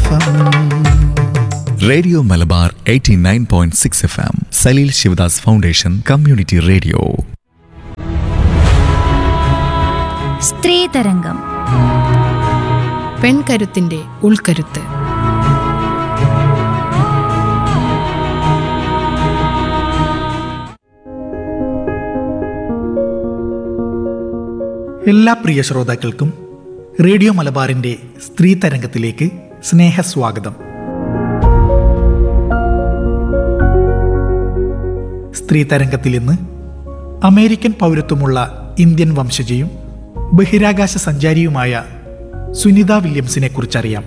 F M radio Malabar 89.6 F M Saleel Sivadas foundation community radio സ്ത്രീതരംഗം പെൺകരുത്തിന്റെ ഉൾക്കരുത്ത് എല്ലാ പ്രിയ ശ്രോതാക്കൾക്കും റേഡിയോ മലബാറിന്റെ സ്ത്രീ തരംഗത്തിലേക്ക് സ്നേഹസ്വാഗതം സ്ത്രീ തരംഗത്തിൽ ഇന്ന് അമേരിക്കൻ പൗരത്വമുള്ള ഇന്ത്യൻ വംശജയും ബഹിരാകാശ സഞ്ചാരിയുമായ സുനിത വില്യംസിനെ കുറിച്ചറിയാം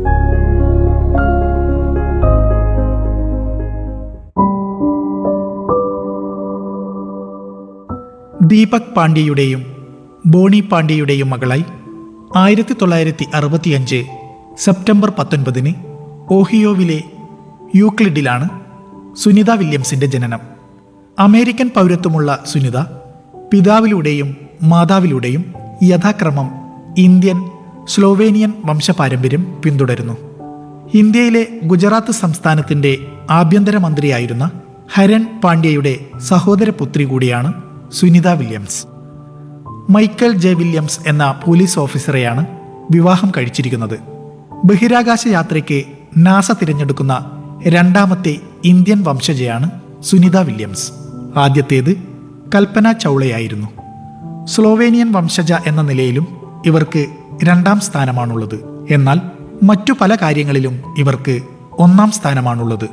ദീപക് പാണ്ഡ്യയുടെയും ബോണി പാണ്ഡ്യയുടെയും മകളായി ആയിരത്തി തൊള്ളായിരത്തി അറുപത്തിയഞ്ച് സെപ്റ്റംബർ പത്തൊൻപതിന് ഓഹിയോവിലെ യൂക്ലിഡിലാണ് സുനിത വില്യംസിന്റെ ജനനം അമേരിക്കൻ പൗരത്വമുള്ള സുനിത പിതാവിലൂടെയും മാതാവിലൂടെയും യഥാക്രമം ഇന്ത്യൻ സ്ലോവേനിയൻ വംശപാരമ്പര്യം പിന്തുടരുന്നു ഇന്ത്യയിലെ ഗുജറാത്ത് സംസ്ഥാനത്തിന്റെ ആഭ്യന്തരമന്ത്രിയായിരുന്ന ഹരൺ പാണ്ഡ്യയുടെ സഹോദരപുത്രി കൂടിയാണ് Sunita Williams Michael J Williams എന്ന പോലീസ് ഓഫീസറെയാണ് വിവാഹം കഴിച്ചിരിക്കുന്നത് ബഹിരാകാശ യാത്രയ്ക്ക് നാസ തിരഞ്ഞെടുക്കുന്ന രണ്ടാമത്തെ ഇന്ത്യൻ വംശജയാണ് സുനിത വില്യംസ് ആദ്യത്തേത് കൽപ്പന ചൗളയായിരുന്നു സ്ലോവേനിയൻ വംശജ എന്ന നിലയിലും ഇവർക്ക് രണ്ടാം സ്ഥാനമാണുള്ളത് എന്നാൽ മറ്റു പല കാര്യങ്ങളിലും ഇവർക്ക് ഒന്നാം സ്ഥാനമാണുള്ളത്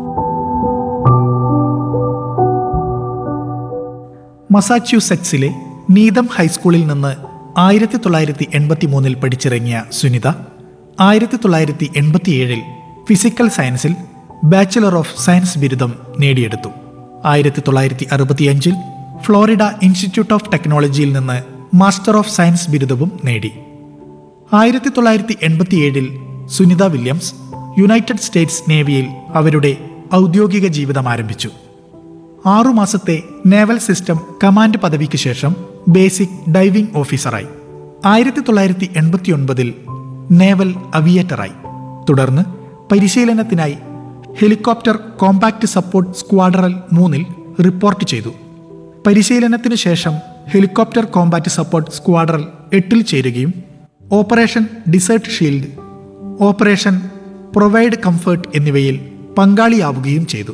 മസാച്യൂസെറ്റ്സിലെ നീതം ഹൈസ്കൂളിൽ നിന്ന് ആയിരത്തി തൊള്ളായിരത്തി എൺപത്തി മൂന്നിൽ പഠിച്ചിറങ്ങിയ സുനിത ആയിരത്തി തൊള്ളായിരത്തി എൺപത്തിയേഴിൽ ഫിസിക്കൽ സയൻസിൽ ബാച്ചിലർ ഓഫ് സയൻസ് ബിരുദം നേടിയെടുത്തു ആയിരത്തി തൊള്ളായിരത്തി അറുപത്തിയഞ്ചിൽ ഫ്ലോറിഡ ഇൻസ്റ്റിറ്റ്യൂട്ട് ഓഫ് ടെക്നോളജിയിൽ നിന്ന് മാസ്റ്റർ ഓഫ് സയൻസ് ബിരുദവും നേടി ആയിരത്തി തൊള്ളായിരത്തി എൺപത്തിയേഴിൽ സുനിത വില്യംസ് യുണൈറ്റഡ് സ്റ്റേറ്റ്സ് നേവിയിൽ അവരുടെ ഔദ്യോഗിക ജീവിതം ആരംഭിച്ചു ആറുമാസത്തെ നേവൽ സിസ്റ്റം കമാൻഡ് പദവിക്ക് ശേഷം ബേസിക് ഡൈവിംഗ് ഓഫീസറായി ആയിരത്തി തൊള്ളായിരത്തി എൺപത്തി ഒൻപതിൽ നേവൽ അവിയേറ്ററായി തുടർന്ന് പരിശീലനത്തിനായി ഹെലികോപ്റ്റർ കോമ്പാക്ട് സപ്പോർട്ട് സ്ക്വാഡറൽ മൂന്നിൽ റിപ്പോർട്ട് ചെയ്തു പരിശീലനത്തിനു ശേഷം ഹെലികോപ്റ്റർ കോമ്പാറ്റ് സപ്പോർട്ട് സ്ക്വാഡറൽ എട്ടിൽ ചേരുകയും operation desert shield operation provide comfort എന്നിവയിൽ പങ്കാളിയാവുകയും ചെയ്തു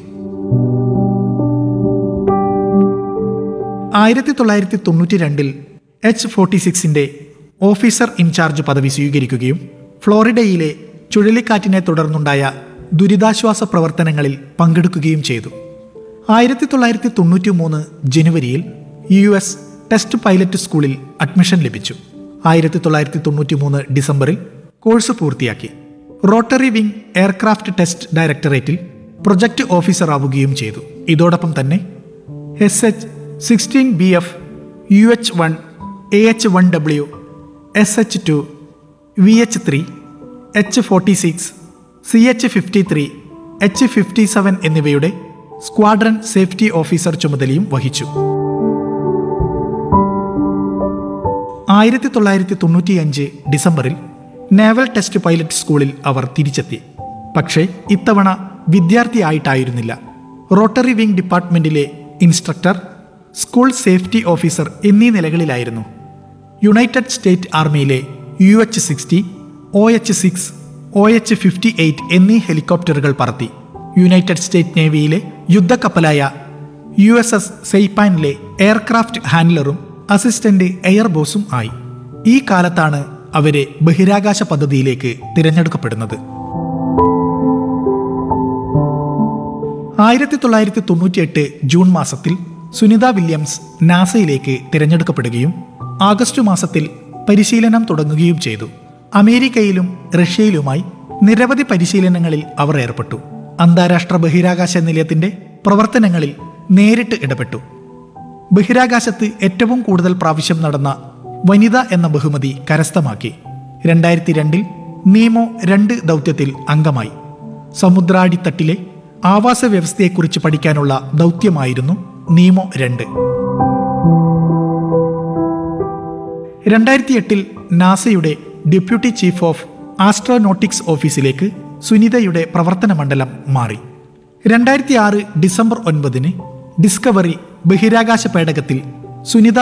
ആയിരത്തി തൊള്ളായിരത്തി തൊണ്ണൂറ്റി രണ്ടിൽ എച്ച് ഫോർട്ടി സിക്സിന്റെ ഓഫീസർ ഇൻചാർജ് പദവി സ്വീകരിക്കുകയും ഫ്ലോറിഡയിലെ ചുഴലിക്കാറ്റിനെ തുടർന്നുണ്ടായ ദുരിതാശ്വാസ പ്രവർത്തനങ്ങളിൽ പങ്കെടുക്കുകയും ചെയ്തു ആയിരത്തി തൊള്ളായിരത്തി തൊണ്ണൂറ്റി മൂന്ന് ജനുവരിയിൽ യു എസ് ടെസ്റ്റ് പൈലറ്റ് സ്കൂളിൽ അഡ്മിഷൻ ലഭിച്ചു ആയിരത്തി തൊള്ളായിരത്തി തൊണ്ണൂറ്റി മൂന്ന് ഡിസംബറിൽ കോഴ്സ് പൂർത്തിയാക്കി റോട്ടറി വിംഗ് എയർക്രാഫ്റ്റ് ടെസ്റ്റ് ഡയറക്ടറേറ്റിൽ പ്രൊജക്ട് ഓഫീസർ ആവുകയും ചെയ്തു ഇതോടൊപ്പം തന്നെ S H sixteen B F U H one A H one W S H two V H three H forty six C H fifty three H fifty seven എന്നിവയുടെ squadron safety officer ചുമതലയും വഹിച്ചു ആയിരത്തി തൊള്ളായിരത്തി തൊണ്ണൂറ്റിയഞ്ച് ഡിസംബറിൽ naval test pilot സ്കൂളിൽ അവർ തിരിച്ചെത്തി പക്ഷേ ഇത്തവണ വിദ്യാർത്ഥിയായിട്ടായിരുന്നില്ല റോട്ടറി വിംഗ് ഡിപ്പാർട്ട്മെന്റിലെ ഇൻസ്ട്രക്ടർ സ്കൂൾ സേഫ്റ്റി ഓഫീസർ എന്നീ നിലകളിലായിരുന്നു യുണൈറ്റഡ് സ്റ്റേറ്റ് ആർമിയിലെ U H sixty O H six O H fifty eight എന്നീ ഹെലികോപ്റ്ററുകൾ പറത്തി യുണൈറ്റഡ് സ്റ്റേറ്റ് നേവിയിലെ യുദ്ധക്കപ്പലായ യു എസ് എസ് സെയ്പാനിലെ എയർക്രാഫ്റ്റ് ഹാൻഡ്ലറും അസിസ്റ്റന്റ് എയർ ബോസും ആയി ഈ കാലത്താണ് അവരെ ബഹിരാകാശ പദ്ധതിയിലേക്ക് തിരഞ്ഞെടുക്കപ്പെടുന്നത് ആയിരത്തി തൊള്ളായിരത്തി തൊണ്ണൂറ്റിയെട്ട് ജൂൺ മാസത്തിൽ സുനിത വില്യംസ് നാസയിലേക്ക് തിരഞ്ഞെടുക്കപ്പെടുകയും ആഗസ്റ്റ് മാസത്തിൽ പരിശീലനം തുടങ്ങുകയും ചെയ്തു അമേരിക്കയിലും റഷ്യയിലുമായി നിരവധി പരിശീലനങ്ങളിൽ അവർ ഏർപ്പെട്ടു അന്താരാഷ്ട്ര ബഹിരാകാശ നിലയത്തിന്റെ പ്രവർത്തനങ്ങളിൽ നേരിട്ട് ഇടപെട്ടു ബഹിരാകാശത്ത് ഏറ്റവും കൂടുതൽ പ്രാവശ്യം നടന്ന വനിത എന്ന ബഹുമതി കരസ്ഥമാക്കി രണ്ടായിരത്തി രണ്ടിൽ നീമോ രണ്ട് ദൗത്യത്തിൽ അംഗമായി സമുദ്രാടിത്തട്ടിലെ ആവാസ വ്യവസ്ഥയെക്കുറിച്ച് പഠിക്കാനുള്ള ദൗത്യമായിരുന്നു നീമോ രണ്ട് രണ്ടായിരത്തി എട്ടിൽ നാസയുടെ ഡെപ്യൂട്ടി ചീഫ് ഓഫ് ആസ്ട്രോനോട്ടിക്സ് ഓഫീസിലേക്ക് സുനിതയുടെ പ്രവർത്തന മണ്ഡലം മാറി രണ്ടായിരത്തി ആറ് ഡിസംബർ ഒൻപതിന് ഡിസ്കവറി ബഹിരാകാശ പേടകത്തിൽ സുനിത